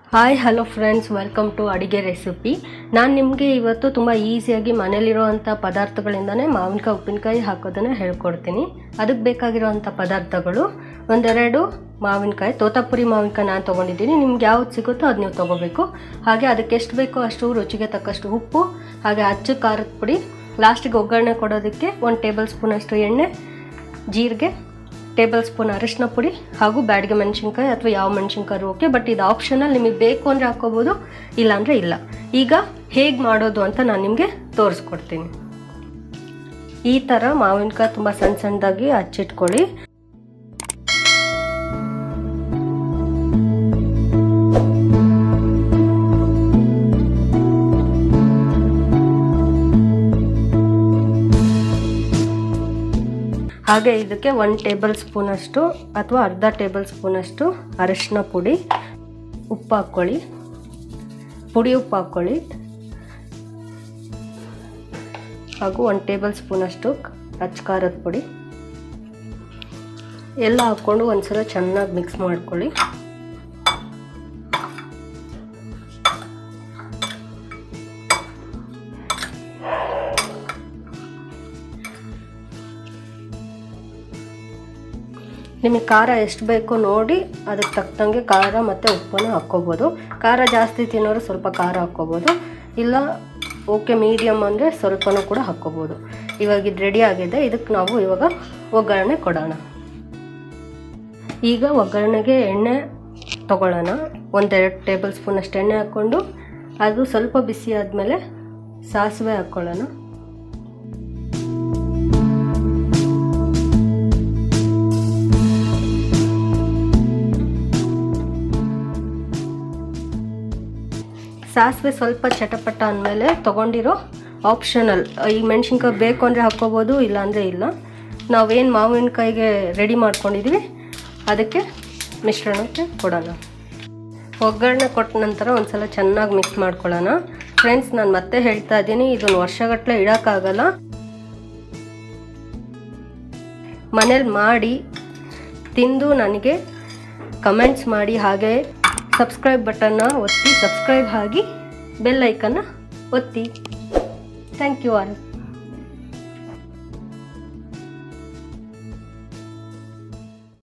hi hello friends welcome to ಅಡಿಗೆ recipe ನಾನು ನಿಮಗೆ ಇವತ್ತು ತುಂಬ ಈಸಿಯಾಗಿ ಮನೇಲಿರುವಂಥ ಪದಾರ್ಥಗಳಿಂದನೇ ಮಾವಿನಕಾಯಿ ಉಪ್ಪಿನಕಾಯಿ ಹಾಕೋದನ್ನು ಹೇಳ್ಕೊಡ್ತೀನಿ ಅದಕ್ಕೆ ಬೇಕಾಗಿರೋವಂಥ ಪದಾರ್ಥಗಳು ಒಂದೆರಡು ಮಾವಿನಕಾಯಿ ತೋತಾಪುರಿ ಮಾವಿನಕಾಯಿ ನಾನು ತೊಗೊಂಡಿದ್ದೀನಿ ನಿಮ್ಗೆ ಯಾವ್ದು ಸಿಗುತ್ತೋ ಅದು ನೀವು ತೊಗೋಬೇಕು ಹಾಗೆ ಅದಕ್ಕೆ ಎಷ್ಟು ಬೇಕೋ ಅಷ್ಟು ರುಚಿಗೆ ತಕ್ಕಷ್ಟು ಉಪ್ಪು ಹಾಗೆ ಅಚ್ಚು ಖಾರದ ಪುಡಿ ಲಾಸ್ಟಿಗೆ ಒಗ್ಗರಣೆ ಕೊಡೋದಕ್ಕೆ ಒಂದು ಟೇಬಲ್ ಸ್ಪೂನಷ್ಟು ಎಣ್ಣೆ ಜೀರಿಗೆ ಟೇಬಲ್ ಸ್ಪೂನ್ ಅರಿಶಿನ ಪುಡಿ ಹಾಗೂ ಬ್ಯಾಡಿಗೆ ಮೆಣಸಿನ್ಕಾಯಿ ಅಥವಾ ಯಾವ ಮೆಣಸಿನ್ಕಾಯಿ ಓಕೆ ಬಟ್ ಇದು ಆಪ್ಷನಲ್ ನಿಮಗೆ ಬೇಕು ಅಂದರೆ ಹಾಕೋಬೋದು ಇಲ್ಲಾಂದರೆ ಇಲ್ಲ ಈಗ ಹೇಗೆ ಮಾಡೋದು ಅಂತ ನಾನು ನಿಮಗೆ ತೋರಿಸ್ಕೊಡ್ತೀನಿ ಈ ಥರ ಮಾವಿನಕಾಯಿ ತುಂಬ ಸಣ್ಣ ಸಣ್ಣದಾಗಿ ಹಚ್ಚಿಟ್ಕೊಳ್ಳಿ ಹಾಗೆ ಇದಕ್ಕೆ ಒನ್ ಟೇಬಲ್ ಸ್ಪೂನಷ್ಟು ಅಥವಾ ಅರ್ಧ ಟೇಬಲ್ ಸ್ಪೂನಷ್ಟು ಅರಿಶಿನ ಪುಡಿ ಉಪ್ಪು ಹಾಕ್ಕೊಳ್ಳಿ ಪುಡಿ ಉಪ್ಪು ಹಾಕ್ಕೊಳ್ಳಿ ಹಾಗೂ ಒಂದು ಟೇಬಲ್ ಸ್ಪೂನಷ್ಟು ಅಚ್ಚ ಖಾರದ ಪುಡಿ ಎಲ್ಲ ಹಾಕ್ಕೊಂಡು ಒಂದ್ಸಲ ಚೆನ್ನಾಗಿ ಮಿಕ್ಸ್ ಮಾಡ್ಕೊಳ್ಳಿ ನಿಮಗೆ ಖಾರ ಎಷ್ಟು ಬೇಕೋ ನೋಡಿ ಅದಕ್ಕೆ ತಕ್ಕಂಗೆ ಖಾರ ಮತ್ತು ಉಪ್ಪನ್ನು ಹಾಕ್ಕೋಬೋದು ಖಾರ ಜಾಸ್ತಿ ತಿನ್ನೋರು ಸ್ವಲ್ಪ ಖಾರ ಹಾಕ್ಕೋಬೋದು ಇಲ್ಲ ಓಕೆ ಮೀಡಿಯಮ್ ಅಂದರೆ ಸ್ವಲ್ಪನೂ ಕೂಡ ಹಾಕ್ಕೋಬೋದು ಇವಾಗ ಇದು ರೆಡಿ ಆಗಿದೆ ಇದಕ್ಕೆ ನಾವು ಇವಾಗ ಒಗ್ಗರಣೆ ಕೊಡೋಣ ಈಗ ಒಗ್ಗರಣೆಗೆ ಎಣ್ಣೆ ತಗೊಳ್ಳೋಣ ಒಂದೆರಡು ಟೇಬಲ್ ಸ್ಪೂನಷ್ಟು ಎಣ್ಣೆ ಹಾಕ್ಕೊಂಡು ಅದು ಸ್ವಲ್ಪ ಬಿಸಿ ಆದಮೇಲೆ ಸಾಸಿವೆ ಹಾಕ್ಕೊಳ್ಳೋಣ ಸಾಸಿವೆ ಸ್ವಲ್ಪ ಚಟಪಟ ಅಂದಮೇಲೆ ತೊಗೊಂಡಿರೋ ಆಪ್ಷನಲ್ ಈ ಮೆಣಸಿನ್ಕಾಯಿ ಬೇಕು ಅಂದರೆ ಹಾಕ್ಕೋಬೋದು ಇಲ್ಲಾಂದರೆ ಇಲ್ಲ ನಾವೇನು ಮಾವಿನಕಾಯಿಗೆ ರೆಡಿ ಮಾಡ್ಕೊಂಡಿದ್ದೀವಿ ಅದಕ್ಕೆ ಮಿಶ್ರಣಕ್ಕೆ ಕೊಡೋಣ ಒಗ್ಗರಣೆ ಕೊಟ್ಟ ನಂತರ ಒಂದು ಸಲ ಚೆನ್ನಾಗಿ ಮಿಕ್ಸ್ ಮಾಡ್ಕೊಳ್ಳೋಣ ಫ್ರೆಂಡ್ಸ್ ನಾನು ಮತ್ತೆ ಹೇಳ್ತಾ ಇದ್ದೀನಿ ಇದನ್ನು ವರ್ಷಗಟ್ಟಲೆ ಇಡೋಕ್ಕಾಗಲ್ಲ ಮನೇಲಿ ಮಾಡಿ ತಿಂದು ನನಗೆ ಕಮೆಂಟ್ಸ್ ಮಾಡಿ ಹಾಗೆ ಸಬ್ಸ್ಕ್ರೈಬ್ ಬಟನ್ನ ಒತ್ತಿ ಸಬ್ಸ್ಕ್ರೈಬ್ ಆಗಿ ಬೆಲ್ ಐಕನ್ನ ಒತ್ತಿ ಥ್ಯಾಂಕ್ ಯು ಆಲ್